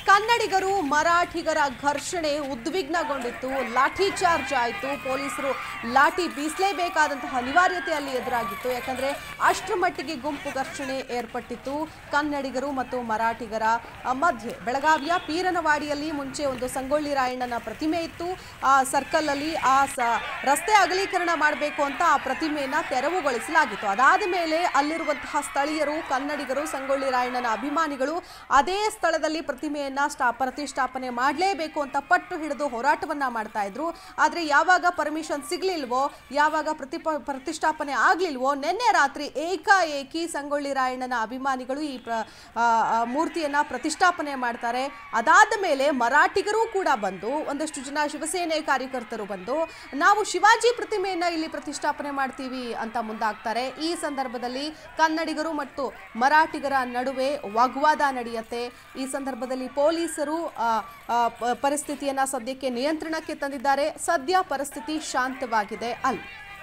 ಕನ್ನಡಿಗರು ಮರಾಠಿಗರ ಘರ್ಷಣೆ ಉದ್ವಿಗ್ನಗೊಂಡಿತ್ತು ಲಾಠಿ ಚಾರ್ಜ್ ಆಯಿತು ಪೊಲೀಸರು ಲಾಠಿ ಬೀಸಲೇಬೇಕಾದಂತಹ ಅನಿವಾರ್ಯತೆ ಅಲ್ಲಿ ಎದುರಾಗಿತ್ತು ಯಾಕಂದ್ರೆ ಅಷ್ಟರ ಮಟ್ಟಿಗೆ ಗುಂಪು ಘರ್ಷಣೆ ಏರ್ಪಟ್ಟಿತ್ತು ಕನ್ನಡಿಗರು ಮತ್ತು ಮರಾಠಿಗರ ಆ, ಮಧ್ಯೆ ಬೆಳಗಾವಿಯ ಪೀರನವಾಡಿಯಲ್ಲಿ ಮುಂಚೆ ಒಂದು ಸಂಗೊಳ್ಳಿ ರಾಯಣ್ಣನ ಪ್ರತಿಮೆ ಇತ್ತು ಆ ಸರ್ಕಲ್ ಅಲ್ಲಿ ಆ ಸ ರಸ್ತೆ ಅಗಲೀಕರಣ ಮಾಡಬೇಕು ಅಂತ ಆ ಪ್ರತಿಮೆಯನ್ನ ತೆರವುಗೊಳಿಸಲಾಗಿತ್ತು ಅದಾದ ಮೇಲೆ ಅಲ್ಲಿರುವಂತಹ ಸ್ಥಳೀಯರು ಕನ್ನಡಿಗರು ಸಂಗೊಳ್ಳಿ ರಾಯಣ್ಣನ ಅಭಿಮಾನಿಗಳು ಅದೇ ಸ್ಥಳದಲ್ಲಿ ಪ್ರತಿಮೆಯನ್ನ ಸ್ಟಾ ಪ್ರತಿಷ್ಠಾಪನೆ ಮಾಡಲೇಬೇಕು ಅಂತ ಪಟ್ಟು ಹಿಡಿದು ಹೋರಾಟವನ್ನ ಮಾಡ್ತಾ ಇದ್ರು ಆದ್ರೆ ಯಾವಾಗ ಪರ್ಮಿಷನ್ ಸಿಗ್ಲಿಲ್ವೋ ಯಾವಾಗ ಪ್ರತಿಪ ಪ್ರತಿಷ್ಠಾಪನೆ ಆಗ್ಲಿಲ್ವೋ ನಿನ್ನೆ ರಾತ್ರಿ ಏಕಾಏಕಿ ಸಂಗೊಳ್ಳಿ ರಾಯಣ್ಣನ ಅಭಿಮಾನಿಗಳು ಈ ಪ್ರ ಆ, ಆ, ಮೂರ್ತಿಯನ್ನ ಪ್ರತಿಷ್ಠಾಪನೆ ಮಾಡ್ತಾರೆ ಅದಾದ ಮೇಲೆ ಮರಾಠಿಗರು ಕೂಡ ಬಂದು ಒಂದಷ್ಟು ಜನ ಶಿವಸೇನೆ ಕಾರ್ಯಕರ್ತರು ಬಂದು ನಾವು ಶಿವಾಜಿ ಪ್ರತಿಮೆಯನ್ನ ಇಲ್ಲಿ ಪ್ರತಿಷ್ಠಾಪನೆ ಮಾಡ್ತೀವಿ ಅಂತ ಮುಂದಾಗ್ತಾರೆ ಈ ಸಂದರ್ಭದಲ್ಲಿ ಕನ್ನಡಿಗರು ಮತ್ತು ಮರಾಠಿಗರ ನಡುವೆ ವಾಗ್ವಾದ ನಡೆಯುತ್ತೆ ಈ ಸಂದರ್ಭದಲ್ಲಿ ಪೊಲೀಸರು ಆ, ಆ, ಪ- ಪರಿಸ್ಥಿತಿಯನ್ನ ಸದ್ಯಕ್ಕೆ ನಿಯಂತ್ರಣಕ್ಕೆ ತಂದಿದ್ದಾರೆ ಸದ್ಯ ಪರಿಸ್ಥಿತಿ ಶಾಂತವಾಗಿದೆ ಅಲ್ಲಿ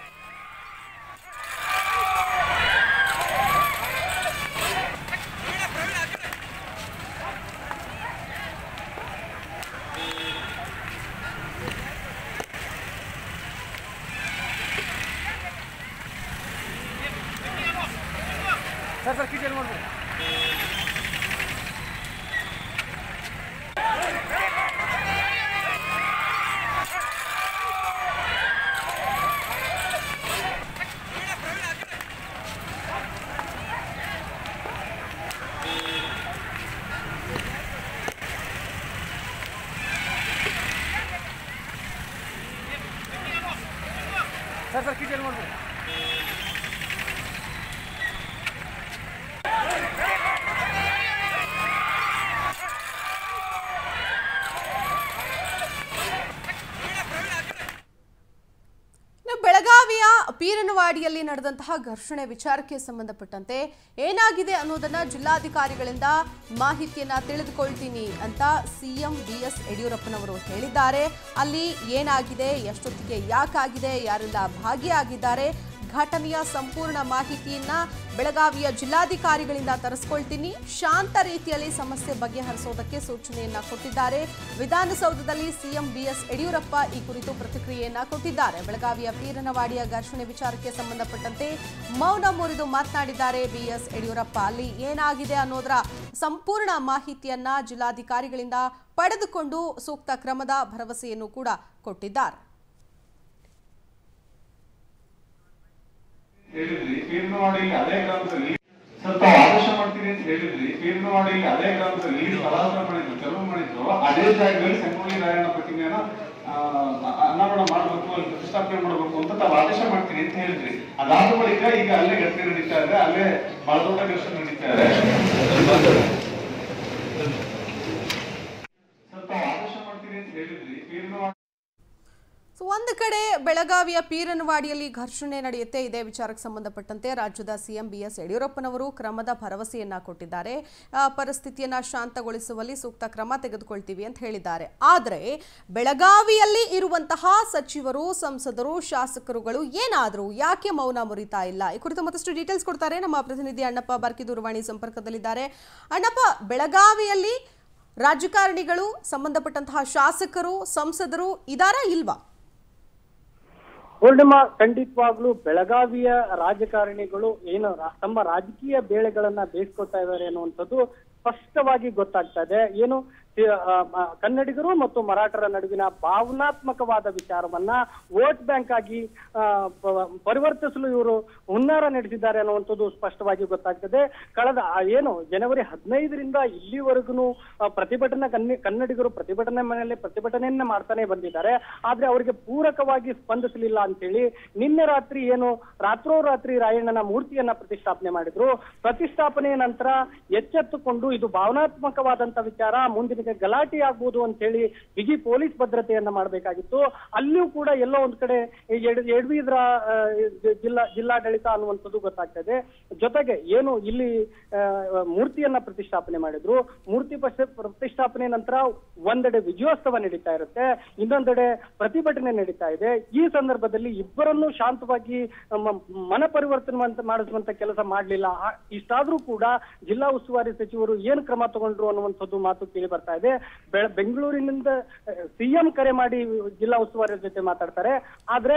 ಸರ್ ಸರ್ ಕಿಚನ್ ಮಾಡ್ಬೋದು ಸರ್ ಸರ್ ಕಿಚನ್ ಮಾಡ್ಬೋದು ಇನ್ನು ಬೆಳಗಾವಿಯ ಪೀರನವಾಡಿಯಲ್ಲಿ ನಡೆದಂತಹ ಘರ್ಷಣೆ ವಿಚಾರಕ್ಕೆ ಸಂಬಂಧಪಟ್ಟಂತೆ ಏನಾಗಿದೆ ಅನ್ನೋದನ್ನ ಜಿಲ್ಲಾಧಿಕಾರಿಗಳಿಂದ ಮಾಹಿತಿಯನ್ನ ತಿಳಿದುಕೊಳ್ತೀನಿ ಅಂತ ಸಿಎಂ ಬಿ ಎಸ್ ಯಡಿಯೂರಪ್ಪನವರು ಹೇಳಿದ್ದಾರೆ ಅಲ್ಲಿ ಏನಾಗಿದೆ ಎಷ್ಟೊತ್ತಿಗೆ ಯಾಕಾಗಿದೆ ಯಾರೆಲ್ಲ ಭಾಗಿಯಾಗಿದ್ದಾರೆ ಘಟನೆಯ ಸಂಪೂರ್ಣ ಮಾಹಿತಿಯನ್ನ ಬೆಳಗಾವಿಯ ಜಿಲ್ಲಾಧಿಕಾರಿಗಳಿಂದ ತರಿಸ್ಕೊಳ್ತೀನಿ ಶಾಂತ ರೀತಿಯಲ್ಲಿ ಸಮಸ್ಯೆ ಬಗೆಹರಿಸೋದಕ್ಕೆ ಸೂಚನೆಯನ್ನ ಕೊಟ್ಟಿದ್ದಾರೆ ವಿಧಾನಸೌಧದಲ್ಲಿ ಸಿಎಂ ಬಿಎಸ್ ಯಡಿಯೂರಪ್ಪ ಈ ಕುರಿತು ಪ್ರತಿಕ್ರಿಯೆಯನ್ನ ಕೊಟ್ಟಿದ್ದಾರೆ ಬೆಳಗಾವಿಯ ಪೀರನವಾಡಿಯ ಘರ್ಷಣೆ ವಿಚಾರಕ್ಕೆ ಸಂಬಂಧಪಟ್ಟಂತೆ ಮೌನ ಮುರಿದು ಮಾತನಾಡಿದ್ದಾರೆ ಬಿಎಸ್ ಯಡಿಯೂರಪ್ಪ ಅಲ್ಲಿ ಏನಾಗಿದೆ ಅನ್ನೋದರ ಸಂಪೂರ್ಣ ಮಾಹಿತಿಯನ್ನ ಜಿಲ್ಲಾಧಿಕಾರಿಗಳಿಂದ ಪಡೆದುಕೊಂಡು ಸೂಕ್ತ ಕ್ರಮದ ಭರವಸೆಯನ್ನು ಕೂಡ ಕೊಟ್ಟಿದ್ದಾರೆ ಹೇಳಿದ್ರಿ ಪೀರ್ನವಾಡಿಯಲ್ಲಿ ಅದೇ ಗ್ರಾಮದಲ್ಲಿ ಸ್ವಲ್ಪ ಆದೇಶ ಮಾಡ್ತೀನಿ ಅಂತ ಹೇಳಿದ್ರಿ ಪೀರ್ನವಾಡಿಯಲ್ಲಿ ಅದೇ ಗ್ರಾಮದಲ್ಲಿ ಸ್ಥಳಾಂತರ ಮಾಡಿದ್ರು ತೆರವು ಮಾಡಿದ್ರು ಅದೇ ಜಾಗದಲ್ಲಿ ಸಂಗೊಳ್ಳಿ ರಾಯಣ್ಣ ಪ್ರತಿಮೆಯನ್ನ ಆ, ಅನಾವರಣ ಮಾಡಬೇಕು ಅಲ್ಲಿ ಪ್ರತಿಷ್ಠಾಪನೆ ಮಾಡಬೇಕು ಅಂತ ತಾವು ಆದೇಶ ಮಾಡ್ತೀನಿ ಅಂತ ಹೇಳಿದ್ರಿ ಅದಾದ ಬಳಿಕ ಈಗ ಅಲ್ಲೇ ಘಟನೆ ನಡೀತಾ ಇದೆ ಅಲ್ಲೇ ಬಹಳ ದೊಡ್ಡ ಘರ್ಷಣೆ ನಡೀತಾ ಇದೆ ಸ್ವಲ್ಪ ಆದೇಶ ಮಾಡ್ತೀನಿ ಅಂತ ಹೇಳಿದ್ರಿ ಪೀರ್ನವಾಡಿ ಸೊ ಒಂದು ಕಡೆ ಬೆಳಗಾವಿಯ ಪೀರನವಾಡಿಯಲ್ಲಿ ಘರ್ಷಣೆ ನಡೆಯುತ್ತೆ ಇದೇ ವಿಚಾರಕ್ಕೆ ಸಂಬಂಧಪಟ್ಟಂತೆ ರಾಜ್ಯದ ಸಿಎಂ ಬಿ ಎಸ್ ಯಡಿಯೂರಪ್ಪನವರು ಕ್ರಮದ ಭರವಸೆಯನ್ನ ಕೊಟ್ಟಿದ್ದಾರೆ ಆ, ಪರಿಸ್ಥಿತಿಯನ್ನ ಶಾಂತಗೊಳಿಸುವಲ್ಲಿ ಸೂಕ್ತ ಕ್ರಮ ತೆಗೆದುಕೊಳ್ತೀವಿ ಅಂತ ಹೇಳಿದ್ದಾರೆ ಆದರೆ ಬೆಳಗಾವಿಯಲ್ಲಿ ಇರುವಂತಹ ಸಚಿವರು ಸಂಸದರು ಶಾಸಕರುಗಳು ಏನಾದರೂ ಯಾಕೆ ಮೌನ ಮುರಿತಾ ಇಲ್ಲ ಈ ಕುರಿತು ಮತ್ತಷ್ಟು ಡೀಟೇಲ್ಸ್ ಕೊಡ್ತಾರೆ ನಮ್ಮ ಪ್ರತಿನಿಧಿ ಅಣ್ಣಪ್ಪ ಬರ್ಕಿ ದೂರವಾಣಿ ಸಂಪರ್ಕದಲ್ಲಿದ್ದಾರೆ ಅಣ್ಣಪ್ಪ ಬೆಳಗಾವಿಯಲ್ಲಿ ರಾಜಕಾರಣಿಗಳು ಸಂಬಂಧಪಟ್ಟಂತಹ ಶಾಸಕರು ಸಂಸದರು ಇದಾರಾ ಇಲ್ವಾ ಪೂರ್ಣಿಮಾ ಖಂಡಿತವಾಗ್ಲೂ ಬೆಳಗಾವಿಯ ರಾಜಕಾರಣಿಗಳು ಏನು ರಾ- ತಮ್ಮ ರಾಜಕೀಯ ಬೇಳೆಗಳನ್ನ ಬೇಯಿಸ್ಕೊತಾ ಇದ್ದಾರೆ ಅನ್ನುವಂಥದ್ದು ಸ್ಪಷ್ಟವಾಗಿ ಗೊತ್ತಾಗ್ತಾ ಇದೆ ಏನು ತಿ- ಆ, ಮ- ಕನ್ನಡಿಗರು ಮತ್ತು ಮರಾಠರ ನಡುವಿನ ಭಾವನಾತ್ಮಕವಾದ ವಿಚಾರವನ್ನ ವೋಟ್ ಬ್ಯಾಂಕ್ ಆಗಿ ಆ, ಪ- ಪರಿವರ್ತಿಸಲು ಇವರು ಹುನ್ನಾರ ನಡೆಸಿದ್ದಾರೆ ಅನ್ನುವಂಥದ್ದು ಸ್ಪಷ್ಟವಾಗಿ ಗೊತ್ತಾಗ್ತದೆ ಕಳೆದ ಆ, ಏನು ಜನವರಿ ಹದಿನೈದರಿಂದ ಇಲ್ಲಿವರೆಗೂ ಪ್ರತಿಭಟನಾ ಕನ್ನಿ ಕನ್ನಡಿಗರು ಪ್ರತಿಭಟನೆ ಮನೆಯಲ್ಲಿ ಪ್ರತಿಭಟನೆಯನ್ನ ಮಾಡ್ತಾನೆ ಬಂದಿದ್ದಾರೆ ಆದ್ರೆ ಅವರಿಗೆ ಪೂರಕವಾಗಿ ಸ್ಪಂದಿಸಲಿಲ್ಲ ಅಂತೇಳಿ ನಿನ್ನೆ ರಾತ್ರಿ ಏನು ರಾತ್ರೋರಾತ್ರಿ ರಾಯಣ್ಣನ ಮೂರ್ತಿಯನ್ನ ಪ್ರತಿಷ್ಠಾಪನೆ ಮಾಡಿದ್ರು ಪ್ರತಿಷ್ಠಾಪನೆಯ ನಂತರ ಎಚ್ಚೆತ್ತುಕೊಂಡು ಇದು ಭಾವನಾತ್ಮಕವಾದಂತ ವಿಚಾರ ಮುಂದಿನ ಗಲಾಟೆ ಆಗ್ಬೋದು ಅಂತ ಹೇಳಿ ಬಿಗಿ ಪೊಲೀಸ್ ಭದ್ರತೆಯನ್ನ ಮಾಡಬೇಕಾಗಿತ್ತು ಅಲ್ಲಿಯೂ ಕೂಡ ಎಲ್ಲೋ ಒಂದ್ ಕಡೆ ಎಡ್- ಎಡವಿದ್ರ ಆ, ಜಿ- ಜಿಲ್ಲಾ ಜಿಲ್ಲಾಡಳಿತ ಅನ್ನುವಂಥದ್ದು ಗೊತ್ತಾಗ್ತದೆ ಜೊತೆಗೆ ಏನು ಇಲ್ಲಿ ಆ, ಮೂರ್ತಿಯನ್ನ ಪ್ರತಿಷ್ಠಾಪನೆ ಮಾಡಿದ್ರು ಮೂರ್ತಿ ಪಶ- ಪ್ರತಿಷ್ಠಾಪನೆ ನಂತರ ಒಂದೆಡೆ ವಿಜಯೋತ್ಸವ ನಡೀತಾ ಇರುತ್ತೆ ಇನ್ನೊಂದೆಡೆ ಪ್ರತಿಭಟನೆ ನಡೀತಾ ಇದೆ ಈ ಸಂದರ್ಭದಲ್ಲಿ ಇಬ್ಬರನ್ನು ಶಾಂತವಾಗಿ ಮ- ಮನ ಪರಿವರ್ತನೆ ಅಂತ ಮಾಡಿಸುವಂತ ಕೆಲಸ ಮಾಡಲಿಲ್ಲ ಇಷ್ಟಾದ್ರೂ ಕೂಡ ಜಿಲ್ಲಾ ಉಸ್ತುವಾರಿ ಸಚಿವರು ಏನ್ ಕ್ರಮ ತಗೊಂಡ್ರು ಅನ್ನುವಂಥದ್ದು ಮಾತು ಕೇಳಿ ಬರ್ತಾ ಆಗ್ತಾ ಇದೆ ಬೆ- ಬೆಂಗಳೂರಿನಿಂದ ಸಿಎಂ ಕರೆ ಮಾಡಿ ಜಿಲ್ಲಾ ಉಸ್ತುವಾರಿ ಜೊತೆ ಮಾತಾಡ್ತಾರೆ ಆದ್ರೆ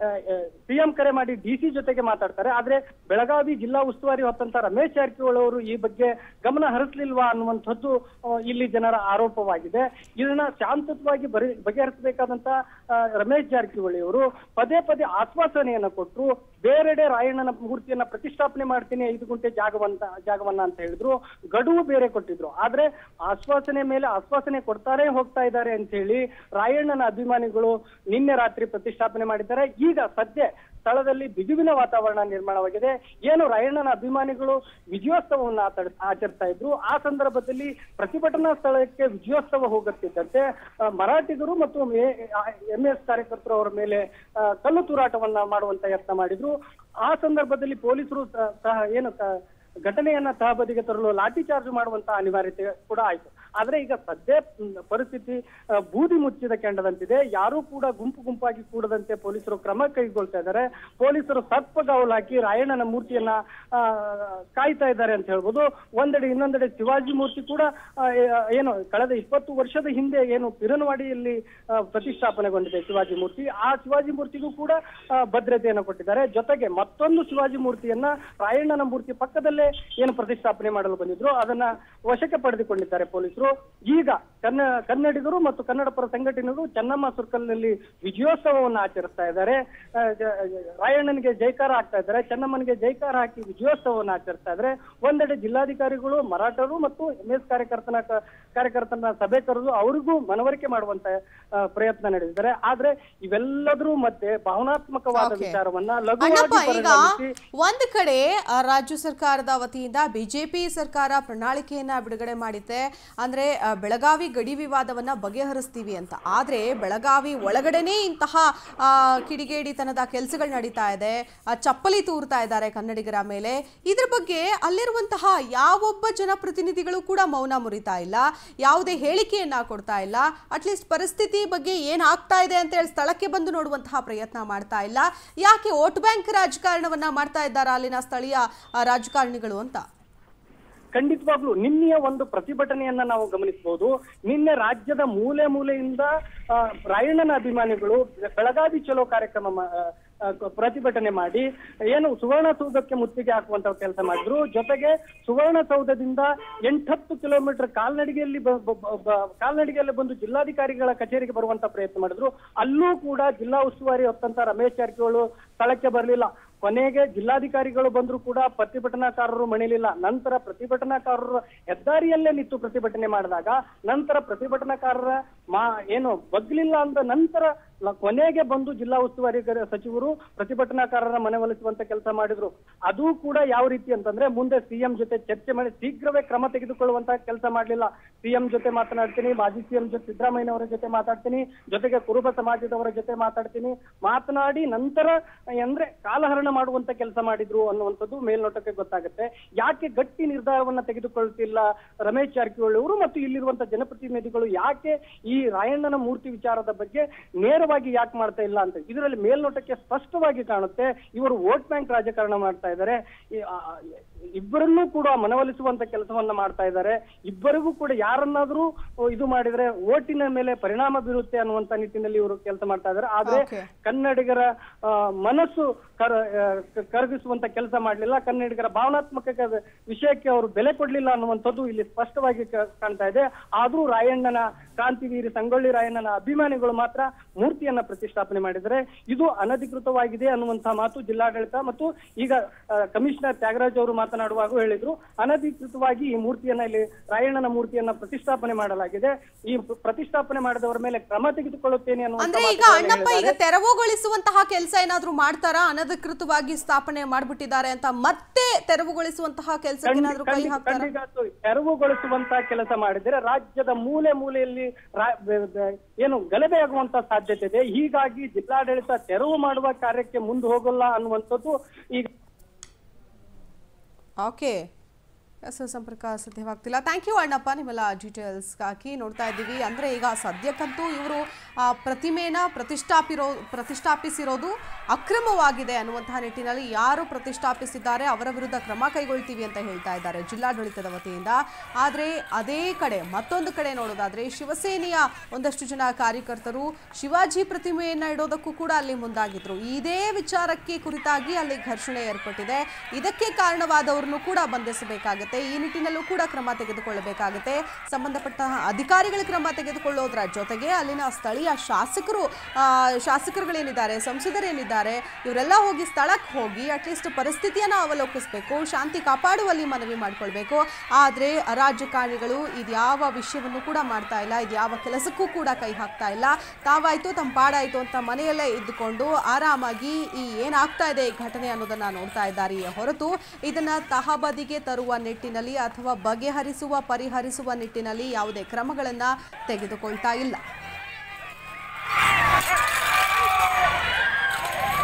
ಸಿಎಂ ಕರೆ ಮಾಡಿ ಡಿಸಿ ಜೊತೆಗೆ ಮಾತಾಡ್ತಾರೆ ಆದ್ರೆ ಬೆಳಗಾವಿ ಜಿಲ್ಲಾ ಉಸ್ತುವಾರಿ ಹೊತ್ತಂತ ರಮೇಶ್ ಜಾರಕಿಹೊಳಿ ಅವರು ಈ ಬಗ್ಗೆ ಗಮನ ಹರಿಸಲಿಲ್ವಾ ಅನ್ನುವಂಥದ್ದು ಆ, ಇಲ್ಲಿ ಜನರ ಆರೋಪವಾಗಿದೆ ಇದನ್ನ ಶಾಂತವಾಗಿ ಬರಿ ಬಗೆಹರಿಸಬೇಕಾದಂತ ಆ, ರಮೇಶ್ ಜಾರಕಿಹೊಳಿ ಅವರು ಪದೇ ಪದೇ ಆಶ್ವಾಸನೆಯನ್ನ ಕೊಟ್ಟರು ಬೇರೆಡೆ ರಾಯಣ್ಣನ ಮೂರ್ತಿಯನ್ನ ಪ್ರತಿಷ್ಠಾಪನೆ ಮಾಡ್ತೀನಿ ಐದು ಗುಂಟೆ ಜಾಗವಂತ ಜಾಗವನ್ನ ಅಂತ ಹೇಳಿದ್ರು ಗಡುವು ಬೇರೆ ಕೊಟ್ಟಿದ್ರು ಆದ್ರೆ ಆಶ್ವಾಸನೆ ಮೇಲೆ ಆಶ್ವಾಸನೆ ಕೊಡ್ತಾರೆ ಹೋಗ್ತಾ ಇದ್ದಾರೆ ಅಂತ ಹೇಳಿ ರಾಯಣ್ಣನ ಅಭಿಮಾನಿಗಳು ನಿನ್ನೆ ರಾತ್ರಿ ಪ್ರತಿಷ್ಠಾಪನೆ ಮಾಡಿದ್ದಾರೆ ಈಗ ಸದ್ಯ ಸ್ಥಳದಲ್ಲಿ ಬಿಗುವಿನ ವಾತಾವರಣ ನಿರ್ಮಾಣವಾಗಿದೆ ಏನು ರಾಯಣ್ಣನ ಅಭಿಮಾನಿಗಳು ವಿಜಯೋತ್ಸವವನ್ನು ಆಚರ್- ಆಚರಿಸ್ತಾ ಇದ್ರು ಆ ಸಂದರ್ಭದಲ್ಲಿ ಪ್ರತಿಭಟನಾ ಸ್ಥಳಕ್ಕೆ ವಿಜಯೋತ್ಸವ ಹೋಗುತ್ತಿದ್ದಂತೆ ಆ, ಮರಾಠಿಗರು ಮತ್ತು ಎಂ ಎಸ್ ಕಾರ್ಯಕರ್ತರು ಅವರ ಮೇಲೆ ಆ, ಕಲ್ಲು ತೂರಾಟವನ್ನ ಮಾಡುವಂತ ಯತ್ನ ಮಾಡಿದ್ರು ಆ ಸಂದರ್ಭದಲ್ಲಿ ಪೊಲೀಸರು ಸಹ- ಸಹ ಏನು ಕ- ಘಟನೆಯನ್ನ ತಹಬದಿಗೆ ತರಲು ಲಾಠಿ ಚಾರ್ಜ್ ಮಾಡುವಂತ ಅನಿವಾರ್ಯತೆ ಕೂಡ ಆಯ್ತು ಆದ್ರೆ ಈಗ ಸದ್ಯ ಮ್, ಪರಿಸ್ಥಿತಿ ಆ, ಬೂದಿ ಮುಚ್ಚಿದ ಕೆಂಡದಂತಿದೆ ಯಾರೂ ಕೂಡ ಗುಂಪು ಗುಂಪಾಗಿ ಕೂಡದಂತೆ ಪೊಲೀಸರು ಕ್ರಮ ಕೈಗೊಳ್ತಾ ಇದ್ದಾರೆ ಪೊಲೀಸರು ಸರ್ಪಗಾವಲು ಹಾಕಿ ರಾಯಣ್ಣನ ಮೂರ್ತಿಯನ್ನ ಆ, ಕಾಯ್ತಾ ಇದ್ದಾರೆ ಅಂತ ಹೇಳ್ಬೋದು ಒಂದೆಡೆ ಇನ್ನೊಂದೆಡೆ ಶಿವಾಜಿ ಮೂರ್ತಿ ಕೂಡ ಆ, ಏ- ಏನು ಕಳೆದ ಇಪ್ಪತ್ತು ವರ್ಷದ ಹಿಂದೆ ಏನು ಪಿರನವಾಡಿಯಲ್ಲಿ ಆ, ಪ್ರತಿಷ್ಠಾಪನೆಗೊಂಡಿದೆ ಶಿವಾಜಿ ಮೂರ್ತಿ ಆ ಶಿವಾಜಿ ಮೂರ್ತಿಗೂ ಕೂಡ ಆ, ಭದ್ರತೆಯನ್ನು ಕೊಟ್ಟಿದ್ದಾರೆ ಜೊತೆಗೆ ಮತ್ತೊಂದು ಶಿವಾಜಿ ಮೂರ್ತಿಯನ್ನ ರಾಯಣ್ಣನ ಮೂರ್ತಿ ಪಕ್ಕದಲ್ಲೇ ಏನು ಪ್ರತಿಷ್ಠಾಪನೆ ಮಾಡಲು ಬಂದಿದ್ರು ಅದನ್ನ ವಶಕ್ಕೆ ಪಡೆದುಕೊಂಡಿದ್ದಾರೆ ಪೊಲೀಸರು ಈಗ ಕನ್ನ ಕನ್ನಡಿಗರು ಮತ್ತು ಕನ್ನಡ ಪರ ಸಂಘಟನೆಗಳು ಚೆನ್ನಮ್ಮ ಸರ್ಕಲ್ನಲ್ಲಿ ವಿಜಯೋತ್ಸವವನ್ನು ಆಚರಿಸ್ತಾ ಇದ್ದಾರೆ ಆ, ಜ- ರಾಯಣ್ಣನಿಗೆ ಜೈಕಾರ ಹಾಕ್ತಾ ಇದ್ದಾರೆ ಚೆನ್ನಮ್ಮನಿಗೆ ಜೈಕಾರ ಹಾಕಿ ವಿಜಯೋತ್ಸವವನ್ನು ಆಚರಿಸ್ತಾ ಇದ್ದಾರೆ ಒಂದೆಡೆ ಜಿಲ್ಲಾಧಿಕಾರಿಗಳು ಮರಾಠರು ಮತ್ತು ಎಂ ಎಸ್ ಕಾರ್ಯಕರ್ತನ ಕ- ಕಾರ್ಯಕರ್ತನ ಸಭೆ ಕರೆದು ಅವರಿಗೂ ಮನವರಿಕೆ ಮಾಡುವಂತ ಆ, ಪ್ರಯತ್ನ ನಡೆದಿದ್ದಾರೆ ಆದ್ರೆ ಇವೆಲ್ಲದರ ಮಧ್ಯೆ ಭಾವನಾತ್ಮಕವಾದ Okay. ವಿಚಾರವನ್ನ ಅಣ್ಣಪ್ಪ ಲಘುವಾಗಿ ಈಗ ಪರಿಗಣಿಸಿ ಒಂದ್ ಕಡೆ ಆ, ರಾಜ್ಯ ಸರ್ಕಾರದ ವತಿಯಿಂದ ಬಿಜೆಪಿ ಸರ್ಕಾರ ಪ್ರಣಾಳಿಕೆಯನ್ನ ಬಿಡುಗಡೆ ಮಾಡಿದೆ ಅಂದ್ರೆ ಆ, ಬೆಳಗಾವಿ ಗಡಿ ವಿವಾದವನ್ನ ಬಗೆಹರಿಸ್ತೀವಿ ಅಂತ ಆದ್ರೆ ಬೆಳಗಾವಿ ಒಳಗಡೆನೇ ಇಂತಹ ಆ, ಕಿಡಿಗೇಡಿತನದ ಕೆಲಸಗಳು ನಡೀತಾ ಇದೆ ಆ, ಚಪ್ಪಲಿ ತೂರ್ತಾ ಇದ್ದಾರೆ ಕನ್ನಡಿಗರ ಮೇಲೆ ಇದ್ರ ಬಗ್ಗೆ ಅಲ್ಲಿರುವಂತಹ ಯಾವೊಬ್ಬ ಜನಪ್ರತಿನಿಧಿಗಳು ಕೂಡ ಮೌನ ಮುರಿತಾ ಇಲ್ಲ ಯಾವುದೇ ಹೇಳಿಕೆಯನ್ನ ಕೊಡ್ತಾ ಇಲ್ಲ ಅಟ್ಲೀಸ್ಟ್ ಪರಿಸ್ಥಿತಿ ಬಗ್ಗೆ ಏನಾಗ್ತಾ ಇದೆ ಅಂತ ಹೇಳಿ ಸ್ಥಳಕ್ಕೆ ಬಂದು ನೋಡುವಂತಹ ಪ್ರಯತ್ನ ಮಾಡ್ತಾ ಇಲ್ಲ ಯಾಕೆ ವೋಟ್ ಬ್ಯಾಂಕ್ ರಾಜಕಾರಣವನ್ನ ಮಾಡ್ತಾ ಇದ್ದಾರಾ ಅಲ್ಲಿನ ಸ್ಥಳೀಯ ಆ, ರಾಜಕಾರಣಿಗಳು ಅಂತ ಖಂಡಿತವಾಗ್ಲು ನಿನ್ನೆಯ ಒಂದು ಪ್ರತಿಭಟನೆಯನ್ನ ನಾವು ಗಮನಿಸಬಹುದು ನಿನ್ನೆ ರಾಜ್ಯದ ಮೂಲೆ ಮೂಲೆಯಿಂದ ಆ, ರಾಯಣ್ಣನ ಅಭಿಮಾನಿಗಳು ಬೆಳಗಾವಿ ಚಲೋ ಕಾರ್ಯಕ್ರಮ ಮಾ- ಆ, ಆ, ಪ್ರತಿಭಟನೆ ಮಾಡಿ ಏನು ಸುವರ್ಣಸೌಧಕ್ಕೆ ಮುತ್ತಿಗೆ ಹಾಕುವಂತ ಕೆಲಸ ಮಾಡಿದ್ರು ಜೊತೆಗೆ ಸುವರ್ಣಸೌಧದಿಂದ ಎಂಟತ್ತು ಕಿಲೋಮೀಟರ್ ಕಾಲ್ನಡಿಗೆಯಲ್ಲಿ ಬ- ಬ- ಬ- ಬ- ಕಾಲ್ನಡಿಗೆಯಲ್ಲಿ ಬಂದು ಜಿಲ್ಲಾಧಿಕಾರಿಗಳ ಕಚೇರಿಗೆ ಬರುವಂತ ಪ್ರಯತ್ನ ಮಾಡಿದ್ರು ಅಲ್ಲೂ ಕೂಡ ಜಿಲ್ಲಾ ಉಸ್ತುವಾರಿ ಹೊತ್ತಂತ ರಮೇಶ್ ಜಾರಕಿಹೊಳಿ ಸ್ಥಳಕ್ಕೆ ಬರಲಿಲ್ಲ ಕೊನೆಗೆ ಜಿಲ್ಲಾಧಿಕಾರಿಗಳು ಬಂದ್ರು ಕೂಡ ಪ್ರತಿಭಟನಾಕಾರರು ಮಣಿಲಿಲ್ಲ ನಂತರ ಪ್ರತಿಭಟನಾಕಾರರು ಹೆದ್ದಾರಿಯಲ್ಲೇ ನಿಂತು ಪ್ರತಿಭಟನೆ ಮಾಡಿದಾಗ ನಂತರ ಪ್ರತಿಭಟನಾಕಾರರ ಮಾ ಏನು ಬಗ್ಲಿಲ್ಲ ಅಂದ ನಂತರ ಲ- ಕೊನೆಗೆ ಬಂದು ಜಿಲ್ಲಾ ಉಸ್ತುವಾರಿ ಗ- ಸಚಿವರು ಪ್ರತಿಭಟನಾಕಾರರ ಮನವೊಲಿಸುವಂತ ಕೆಲಸ ಮಾಡಿದ್ರು ಅದು ಕೂಡ ಯಾವ ರೀತಿ ಅಂತಂದ್ರೆ ಮುಂದೆ ಸಿಎಂ ಜೊತೆ ಚರ್ಚೆ ಮಾಡಿ ಶೀಘ್ರವೇ ಕ್ರಮ ತೆಗೆದುಕೊಳ್ಳುವಂತ ಕೆಲಸ ಮಾಡಲಿಲ್ಲ ಸಿಎಂ ಜೊತೆ ಮಾತನಾಡ್ತೀನಿ ಮಾಜಿ ಸಿಎಂ ಜೊತೆ ಸಿದ್ದರಾಮಯ್ಯನವರ ಜೊತೆ ಮಾತಾಡ್ತೀನಿ ಜೊತೆಗೆ ಕುರುಬ ಸಮಾಜದವರ ಜೊತೆ ಮಾತಾಡ್ತೀನಿ ಮಾತನಾಡಿ ನಂತರ ಅಂದ್ರೆ ಕಾಲಹರಣ ಮಾಡುವಂತ ಕೆಲಸ ಮಾಡಿದ್ರು ಅನ್ನುವಂಥದ್ದು ಮೇಲ್ನೋಟಕ್ಕೆ ಗೊತ್ತಾಗುತ್ತೆ ಯಾಕೆ ಗಟ್ಟಿ ನಿರ್ಧಾರವನ್ನ ತೆಗೆದುಕೊಳ್ತಿಲ್ಲ ರಮೇಶ್ ಜಾರಕಿಹೊಳಿ ಅವರು ಮತ್ತು ಇಲ್ಲಿರುವಂತ ಜನಪ್ರತಿನಿಧಿಗಳು ಯಾಕೆ ಈ ರಾಯಣ್ಣನ ಮೂರ್ತಿ ವಿಚಾರದ ಬಗ್ಗೆ ನೇರವಾಗಿ ಯಾಕೆ ಮಾಡ್ತಾ ಇಲ್ಲ ಅಂತ ಇದರಲ್ಲಿ ಮೇಲ್ನೋಟಕ್ಕೆ ಸ್ಪಷ್ಟವಾಗಿ ಕಾಣುತ್ತೆ ಇವರು ವೋಟ್ ಬ್ಯಾಂಕ್ ರಾಜಕಾರಣ ಮಾಡ್ತಾ ಇದ್ದಾರೆ ಈ, ಆ, ಆ, ಇಬ್ಬರನ್ನೂ ಕೂಡ ಮನವೊಲಿಸುವಂತ ಕೆಲಸವನ್ನ ಮಾಡ್ತಾ ಇದ್ದಾರೆ ಇಬ್ಬರಿಗೂ ಕೂಡ ಯಾರನ್ನಾದ್ರೂ ಇದು ಮಾಡಿದ್ರೆ ಓಟಿನ ಮೇಲೆ ಪರಿಣಾಮ ಬೀರುತ್ತೆ ಅನ್ನುವಂತ ನಿಟ್ಟಿನಲ್ಲಿ ಇವರು ಕೆಲಸ ಮಾಡ್ತಾ ಇದ್ದಾರೆ ಆದ್ರೆ Okay. ಕನ್ನಡಿಗರ ಆ, ಮನಸ್ಸು ಕರ ಆ, ಕ- ಕರಗಿಸುವಂತ ಕೆಲಸ ಮಾಡಲಿಲ್ಲ ಕನ್ನಡಿಗರ ಭಾವನಾತ್ಮಕ ಕ- ವಿಷಯಕ್ಕೆ ಅವರು ಬೆಲೆ ಕೊಡ್ಲಿಲ್ಲ ಅನ್ನುವಂಥದ್ದು ಇಲ್ಲಿ ಸ್ಪಷ್ಟವಾಗಿ ಕ- ಕಾಣ್ತಾ ಇದೆ ಆದ್ರೂ ರಾಯಣ್ಣನ ಕ್ರಾಂತಿವೀರಿ ಸಂಗೊಳ್ಳಿ ರಾಯಣ್ಣನ ಅಭಿಮಾನಿಗಳು ಮಾತ್ರ ಮೂರ್ತಿಯನ್ನ ಪ್ರತಿಷ್ಠಾಪನೆ ಮಾಡಿದರೆ ಇದು ಅನಧಿಕೃತವಾಗಿದೆ ಅನ್ನುವಂತಹ ಮಾತು ಜಿಲ್ಲಾಡಳಿತ ಮತ್ತು ಈಗ ಆ, ಕಮಿಷನರ್ ತ್ಯಾಗರಾಜ್ ಅವರು ಮಾತನಾಡುವಾಗ ಹೇಳಿದ್ರು ಅನಧಿಕೃತವಾಗಿ ಈ ಮೂರ್ತಿಯನ್ನ ಇಲ್ಲಿ ರಾಯಣ್ಣನ ಮೂರ್ತಿಯನ್ನ ಪ್ರತಿಷ್ಠಾಪನೆ ಮಾಡಲಾಗಿದೆ ಈ ಪ್ರ- ಪ್ರತಿಷ್ಠಾಪನೆ ಮಾಡಿದವರ ಮೇಲೆ ಕ್ರಮ ತೆಗೆದುಕೊಳ್ಳುತ್ತೇನೆ ಅನ್ನುವಂಥ ಅಂದ್ರೆ ಈಗ ಮಾತುಗಳನ್ನ ಅಣ್ಣಪ್ಪ ಈಗ ಹೇಳಿದ್ದಾರೆ. ತೆರವುಗೊಳಿಸುವಂತಹ ಕೆಲಸ ಏನಾದ್ರೂ ಮಾಡ್ತಾರಾ ಅನಧಿಕೃತವಾಗಿ ಸ್ಥಾಪನೆ ಮಾಡ್ಬಿಟ್ಟಿದ್ದಾರೆ ಅಂತ ಮತ್ತೆ ತೆರವುಗೊಳಿಸುವಂತಹ ಕೆಲಸಕ್ಕೆ ಏನಾದ್ರೂ ಕೈ ಖಂಡಿತ- ಹಾಕ್ತಾರಾ ಖಂಡಿತ ಅದು ತೆರವುಗೊಳಿಸುವಂತ ಕೆಲಸ ಮಾಡಿದರೆ ರಾಜ್ಯದ ಮೂಲೆ ಮೂಲೆಯಲ್ಲಿ ರಾ- ಬೆ- ಬೆ- ಏನು ಗಲಭೆ ಆಗುವಂತ ಸಾಧ್ಯತೆ ಇದೆ ಹೀಗಾಗಿ ಜಿಲ್ಲಾಡಳಿತ ತೆರವು ಮಾಡುವ ಕಾರ್ಯಕ್ಕೆ ಮುಂದೆ ಹೋಗಲ್ಲ ಅನ್ನುವಂಥದ್ದು ಈಗ ಓಕೆ ಎಸ್ ಸಂಪರ್ಕ ಸಾಧ್ಯವಾಗ್ತಿಲ್ಲ ಥ್ಯಾಂಕ್ ಯು ಅಣ್ಣಪ್ಪ ನಿಮ್ಮೆಲ್ಲ ಡೀಟೇಲ್ಸ್ಗಾಗಿ ನೋಡ್ತಾ ಇದ್ದೀವಿ ಅಂದರೆ ಈಗ ಸದ್ಯಕ್ಕಂತೂ ಇವರು ಪ್ರತಿಮೆನ ಪ್ರತಿಷ್ಠಾಪಿರೋ ಪ್ರತಿಷ್ಠಾಪಿಸಿರೋದು ಅಕ್ರಮವಾಗಿದೆ ಅನ್ನುವಂತಹ ನಿಟ್ಟಿನಲ್ಲಿ ಯಾರು ಪ್ರತಿಷ್ಠಾಪಿಸಿದ್ದಾರೆ ಅವರ ವಿರುದ್ಧ ಕ್ರಮ ಕೈಗೊಳ್ತೀವಿ ಅಂತ ಹೇಳ್ತಾ ಇದ್ದಾರೆ ಜಿಲ್ಲಾಡಳಿತದ ವತಿಯಿಂದ ಆದರೆ ಅದೇ ಕಡೆ ಮತ್ತೊಂದು ಕಡೆ ನೋಡೋದಾದ್ರೆ ಶಿವಸೇನೆಯ ಒಂದಷ್ಟು ಜನ ಕಾರ್ಯಕರ್ತರು ಶಿವಾಜಿ ಪ್ರತಿಮೆಯನ್ನ ಇಡೋದಕ್ಕೂ ಕೂಡ ಅಲ್ಲಿ ಮುಂದಾಗಿದ್ರು ಇದೇ ವಿಚಾರಕ್ಕೆ ಕುರಿತಾಗಿ ಅಲ್ಲಿ ಘರ್ಷಣೆ ಏರ್ಪಟ್ಟಿದೆ ಇದಕ್ಕೆ ಕಾರಣವಾದವ್ರನ್ನು ಕೂಡ ಬಂಧಿಸಬೇಕಾಗುತ್ತೆ ಈ ನಿಟ್ಟಿನಲ್ಲೂ ಕೂಡ ಕ್ರಮ ತೆಗೆದುಕೊಳ್ಳಬೇಕಾಗುತ್ತೆ ಸಂಬಂಧಪಟ್ಟ ಅಧಿಕಾರಿಗಳ ಕ್ರಮ ತೆಗೆದುಕೊಳ್ಳೋದ್ರ ಜೊತೆಗೆ ಅಲ್ಲಿನ ಸ್ಥಳೀಯ ಶಾಸಕರು ಆ, ಶಾಸಕರುಗಳೇನಿದ್ದಾರೆ ಸಂಸದರೇನಿದ್ದಾರೆ ಇವರೆಲ್ಲ ಹೋಗಿ ಸ್ಥಳಕ್ಕೆ ಹೋಗಿ ಅಟ್ಲೀಸ್ಟ್ ಪರಿಸ್ಥಿತಿಯನ್ನ ಅವಲೋಕಿಸಬೇಕು ಶಾಂತಿ ಕಾಪಾಡುವಲ್ಲಿ ಮನವಿ ಮಾಡ್ಕೊಳ್ಬೇಕು ಆದರೆ ರಾಜಕಾರಣಿಗಳು ಇದ್ಯಾವ ವಿಷಯವನ್ನು ಕೂಡ ಮಾಡ್ತಾ ಇಲ್ಲ ಇದ್ಯಾವ ಕೆಲಸಕ್ಕೂ ಕೂಡ ಕೈ ಹಾಕ್ತಾ ಇಲ್ಲ ತಾವಾಯ್ತು ತಮ್ಮ ಪಾಡಾಯ್ತು ಅಂತ ಮನೆಯಲ್ಲೇ ಇದ್ದುಕೊಂಡು ಆರಾಮಾಗಿ ಈ ಏನಾಗ್ತಾ ಇದೆ ಈ ಘಟನೆ ಅನ್ನೋದನ್ನ ನೋಡ್ತಾ ಇದ್ದಾರೆಯೇ ಹೊರತು ಇದನ್ನ ತಹಬದಿಗೆ ತರುವ ನಿಟ್ಟಿನಲ್ಲಿ ಅಥವಾ ಬಗೆಹರಿಸುವ ಪರಿಹರಿಸುವ ನಿಟ್ಟಿನಲ್ಲಿ ಯಾವುದೇ ಕ್ರಮಗಳನ್ನ ತೆಗೆದುಕೊಳ್ತಾ ಇಲ್ಲ